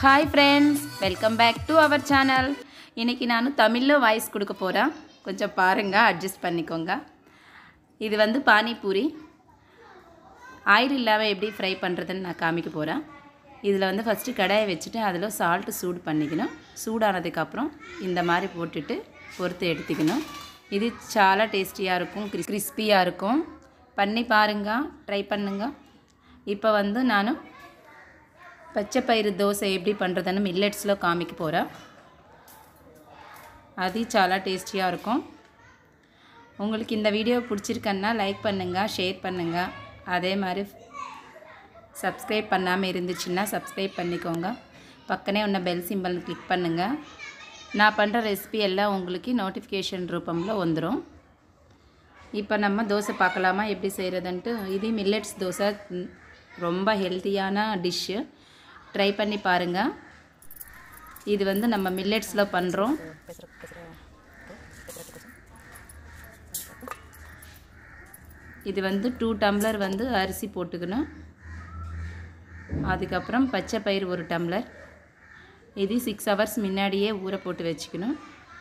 hi friends welcome back to our channel இன்றைக்கி நான் தமிழில் வாய்ஸ் கொடுக்க போகிறேன் கொஞ்சம் பாருங்கள் அட்ஜஸ்ட் பண்ணிக்கோங்க இது வந்து பானிபூரி ஆயில் இல்லாமல் எப்படி ஃப்ரை பண்ணுறதுன்னு நான் காமிக்க போகிறேன் இதில் வந்து ஃபஸ்ட்டு கடாயை வச்சுட்டு அதில் சால்ட்டு சூடு பண்ணிக்கணும் சூடானதுக்கப்புறம் இந்த மாதிரி போட்டுட்டு பொறுத்து எடுத்துக்கணும் இது చాలా டேஸ்டியாக இருக்கும் கிறிஸ்பியாக இருக்கும் பண்ணி பாருங்க ட்ரை பண்ணுங்க இப்போ வந்து நான் பச்சை பயிறு தோசை எப்படி பண்ணுறதுன்னு மில்லட்ஸில் காமிக்க போகிறேன் அது చాలా டேஸ்டியாக இருக்கும் உங்களுக்கு இந்த வீடியோ பிடிச்சிருக்கன்னா லைக் பண்ணுங்கள் ஷேர் பண்ணுங்கள் அதே மாதிரி சப்ஸ்கிரைப் பண்ணாமல் இருந்துச்சுன்னா சப்ஸ்கிரைப் பண்ணிக்கோங்க பக்கனே உன்ன பெல் சிம்பிள் கிளிக் பண்ணுங்கள் நான் பண்ணுற ரெசிபி எல்லாம் உங்களுக்கு நோட்டிஃபிகேஷன் ரூபமில் வந்துடும் இப்போ நம்ம தோசை பார்க்கலாமா எப்படி செய்கிறதுன்ட்டு இது மில்லட்ஸ் தோசை ம், ரொம்ப ஹெல்த்தியான டிஷ்ஷு ட்ரை பண்ணி பாருங்கள் இது வந்து நம்ம மில்லட்ஸில் பண்ணுறோம் இது வந்து டூ டம்ளர் வந்து அரிசி போட்டுக்கணும் அதுக்கப்புறம் பச்சை பயிர் ஒரு டம்ளர் இது சிக்ஸ் ஹவர்ஸ் முன்னாடியே ஊற போட்டு வச்சுக்கணும்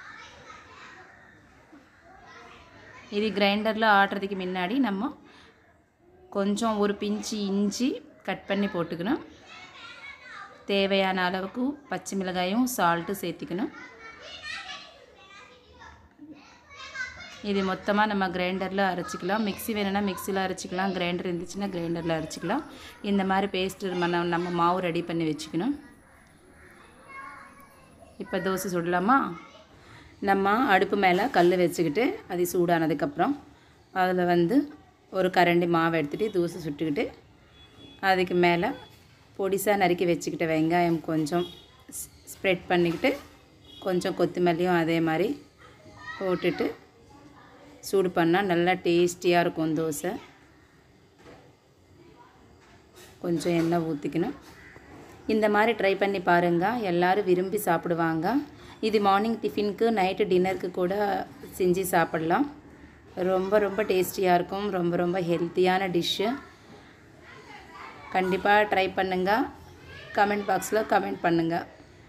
இது கிரைண்டரில் ஆட்டுறதுக்கு முன்னாடி நம்ம கொஞ்சம் ஒரு பிஞ்சு இஞ்சி கட் பண்ணி போட்டுக்கணும் தேவையான அளவுக்கு பச்சை மிளகாயும் சால்ட்டு சேர்த்துக்கணும் இது மொத்தமாக நம்ம கிரைண்டரில் அரைச்சிக்கலாம் மிக்ஸி வேணும்னா மிக்சியில் அரைச்சிக்கலாம் கிரைண்டர் இருந்துச்சுன்னா கிரைண்டரில் அரைச்சிக்கலாம் இந்த மாதிரி பேஸ்ட்டு நம்ம நம்ம மாவு ரெடி பண்ணி வச்சுக்கணும் இப்போ தோசை சுடலாமா நம்ம அடுப்பு மேலே கல் வச்சுக்கிட்டு அது சூடானதுக்கப்புறம் அதில் வந்து ஒரு கரண்டி மாவு எடுத்துகிட்டு தோசை சுட்டுக்கிட்டு அதுக்கு மேலே பொடிசாக நறுக்கி வச்சுக்கிட்ட வெங்காயம் கொஞ்சம் ஸ்ப்ரெட் பண்ணிக்கிட்டு கொஞ்சம் கொத்தமல்லியும் அதே மாதிரி போட்டுட்டு சூடு பண்ணால் நல்லா டேஸ்டியாக இருக்கும் தோசை கொஞ்சம் எண்ணெய் ஊற்றிக்கணும் இந்த மாதிரி ட்ரை பண்ணி பாருங்கள் எல்லோரும் விரும்பி சாப்பிடுவாங்க இது மார்னிங் டிஃபினுக்கு நைட்டு டின்னருக்கு கூட செஞ்சு சாப்பிட்லாம் ரொம்ப ரொம்ப டேஸ்டியாக இருக்கும் ரொம்ப ரொம்ப ஹெல்த்தியான டிஷ்ஷு கண்டிப்பாக ட்ரை பண்ணுங்கள் கமெண்ட் பாக்ஸில் கமெண்ட் பண்ணுங்கள்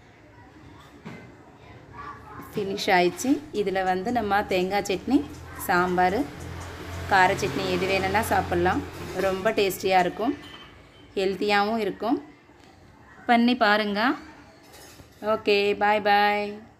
ஃபினிஷ் ஆயிடுச்சு இதில் வந்து நம்ம தேங்காய் சட்னி சாம்பார் கார சட்னி எது வேணும்னா சாப்பிட்லாம் ரொம்ப டேஸ்டியாக இருக்கும் ஹெல்த்தியாகவும் இருக்கும் பண்ணி பாருங்கள் ஓகே பாய் பாய்